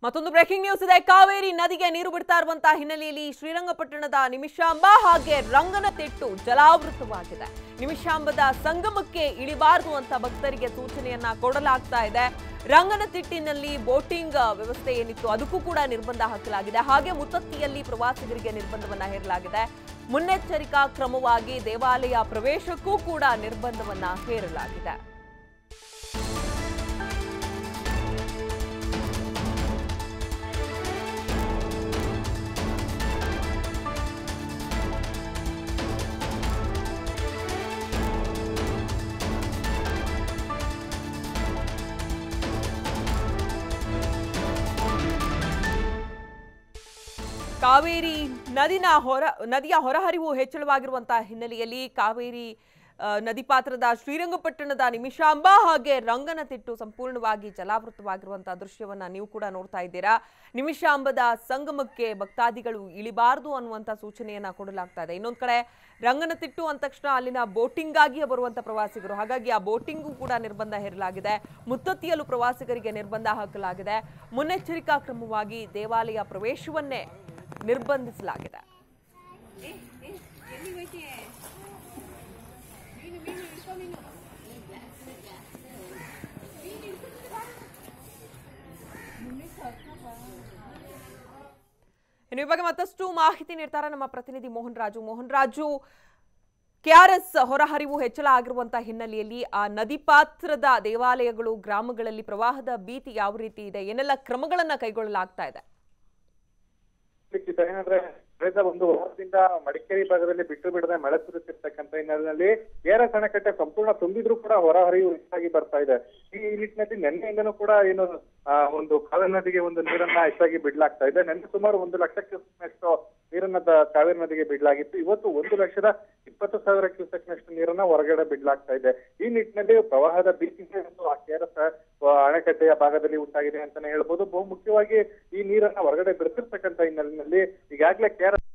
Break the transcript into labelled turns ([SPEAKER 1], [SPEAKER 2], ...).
[SPEAKER 1] ಮತ್ತೊಂದು breaking news ಇದೆ ಕಾವೇರಿ ನದಿಗೆ ನೀರು ಬಿಡ್ತಾ ಇರುವಂತಹ ಹಿನ್ನೆಲೆಯಲ್ಲಿ ಶ್ರೀರಂಗಪಟ್ಟಣದ ನಿಮಿಷಾಂಬ ಹಾಗೆ ರಂಗನತಿಟ್ಟು ಜಲಾವೃತವಾಗಿದೆ ನಿಮಿಷಾಂಬದ ಸಂಗಮಕ್ಕೆ ಇಳಿಬಾರದು ಅಂತ ಭಕ್ತರಿಗೆ ಸೂಚನೆಯನ್ನ ಕೊಡಲಾಗ್ತಾ ಇದೆ ರಂಗನತಿಟ್ಟಿನಲ್ಲಿ ಬೋಟಿಂಗ್ ವ್ಯವಸ್ಥೆ ಏನಿತ್ತು ಅದಕ್ಕೂ ಕೂಡ ನಿರ್ಬಂಧ ಹಾಕಲಾಗಿದೆ ಹಾಗೆ ಮುತ್ತತ್ತಿಯಲ್ಲಿ ಪ್ರವಾಸಿಗರಿಗೆ ನಿರ್ಬಂಧವನ್ನ ಹೇರಲಾಗಿದೆ ಮುನ್ನೆಚ್ಚರಿಕಾ ಕ್ರಮವಾಗಿ ದೇವಾಲಯ ಪ್ರವೇಶಕ್ಕೂ ಕೂಡ ನಿರ್ಬಂಧವನ್ನ ಹೇರಲಾಗಿದೆ ಕಾವೇರಿ ನದಿನ ಹೊರ ನದಿಯ ಹೊರಹರಿವು ಹೆಚ್ಚಳವಾಗಿರುವಂತಹ ಹಿನ್ನೆಲೆಯಲ್ಲಿ ಕಾವೇರಿ ಆ, ನದಿ ಪಾತ್ರದ ಶ್ರೀರಂಗಪಟ್ಟಣದ ನಿಮಿಷಾಂಬ ಹಾಗೆ ರಂಗನತಿಟ್ಟು ಸಂಪೂರ್ಣವಾಗಿ ಜಲಾವೃತವಾಗಿರುವಂತಹ ದೃಶ್ಯವನ್ನ ನೀವು ಕೂಡ ನೋಡ್ತಾ ಇದ್ದೀರಾ ನಿಮಿಷಾಂಬದ ಸಂಗಮಕ್ಕೆ ಭಕ್ತಾದಿಗಳು ಇಳಿಬಾರದು ಅನ್ನುವಂಥ ಸೂಚನೆಯನ್ನ ಕೊಡಲಾಗ್ತಾ ಇದೆ ಇನ್ನೊಂದ್ ಕಡೆ ರಂಗನತಿಟ್ಟು ಅಂದ ತಕ್ಷಣ ಅಲ್ಲಿನ ಬೋಟಿಂಗ್ ಆಗಿ ಬರುವಂತ ಪ್ರವಾಸಿಗರು ಹಾಗಾಗಿ ಆ ಬೋಟಿಂಗೂ ಕೂಡ ನಿರ್ಬಂಧ ಹೇರಲಾಗಿದೆ ಮುತ್ತತ್ತಿಯಲ್ಲೂ ಪ್ರವಾಸಿಗರಿಗೆ ನಿರ್ಬಂಧ ಹಾಕಲಾಗಿದೆ ಮುನ್ನೆಚ್ಚರಿಕಾ ಕ್ರಮವಾಗಿ ದೇವಾಲಯ ಪ್ರವೇಶವನ್ನೇ ನಿರ್ಬಂಧಿಸಲಾಗಿದೆ ಇನ್ನು ಈ ಬಗ್ಗೆ ಮತ್ತಷ್ಟು ಮಾಹಿತಿ ನೀಡ್ತಾರೆ ನಮ್ಮ ಪ್ರತಿನಿಧಿ ಮೋಹನ್ ರಾಜು ಮೋಹನ್ ರಾಜು ಕೆಆರ್ಎಸ್ ಹೊರಹರಿವು ಹೆಚ್ಚಳ ಆಗಿರುವಂತಹ ಹಿನ್ನೆಲೆಯಲ್ಲಿ ಆ ನದಿ ಪಾತ್ರದ ದೇವಾಲಯಗಳು ಗ್ರಾಮಗಳಲ್ಲಿ ಪ್ರವಾಹದ ಭೀತಿ ಯಾವ ರೀತಿ ಇದೆ ಏನೆಲ್ಲ ಕ್ರಮಗಳನ್ನ ಕೈಗೊಳ್ಳಲಾಗ್ತಾ ಇದೆ
[SPEAKER 2] ಲಿಖಿತ ಏನಂದ್ರೆ ಕಳೆದ ಒಂದು ವಾರದಿಂದ ಮಡಿಕೇರಿ ಭಾಗದಲ್ಲಿ ಬಿಟ್ಟು ಬಿಡದೆ ಮಳೆ ಸುರಿತಿರ್ತಕ್ಕಂಥ ಹಿನ್ನೆಲೆಯಲ್ಲಿ ಕೆಆರ್ಎಸ್ ಅಣೆಕಟ್ಟೆ ಸಂಪೂರ್ಣ ತುಂಬಿದ್ರೂ ಕೂಡ ಹೊರಹರಿವು ಹೆಚ್ಚಾಗಿ ಬರ್ತಾ ಇದೆ ಈ ನಿಟ್ಟಿನಲ್ಲಿ ನಿನ್ನೆಯಿಂದನೂ ಕೂಡ ಏನು ಆ, ಒಂದು ಕಾವೇರಿ ನದಿಗೆ ಒಂದು ನೀರನ್ನ ಹೆಚ್ಚಾಗಿ ಬಿಡ್ಲಾಗ್ತಾ ಇದೆ ನಿನ್ನೆ ಸುಮಾರು ಒಂದು ಲಕ್ಷ ಕ್ಯೂಸೆಕ್ನಷ್ಟು ನೀರನ್ನ ದ- ಕಾವೇರಿ ನದಿಗೆ ಬಿಡ್ಲಾಗಿತ್ತು ಇವತ್ತು ಒಂದು ಲಕ್ಷದ ಇಪ್ಪತ್ತು ಸಾವಿರ ಕ್ಯೂಸೆಕ್ನಷ್ಟು ನೀರನ್ನ ಹೊರಗಡೆ ಬಿಡ್ಲಾಗ್ತಾ ಇದೆ ಈ ನಿಟ್ಟಿನಲ್ಲಿ ಪ್ರವಾಹದ ಭೀತಿಗೆ ಒಂದು ಆ ಕೆಆರ್ಎಸ್ ಅಣೆಕಟ್ಟೆಯ ಭಾಗದಲ್ಲಿ ಉಂಟಾಗಿದೆ ಅಂತಾನೆ ಹೇಳ್ಬೋದು ಬಹು ಮುಖ್ಯವಾಗಿ ಈ ನೀರನ್ನ ಹೊರಗಡೆ ಬಿಡ್ತಿರ್ತಕ್ಕಂಥ ಹಿನ್ನೆಲೆಯಲ್ಲಿ ಈಗಾಗಲೇ ಕೆಆರ್ಎಸ್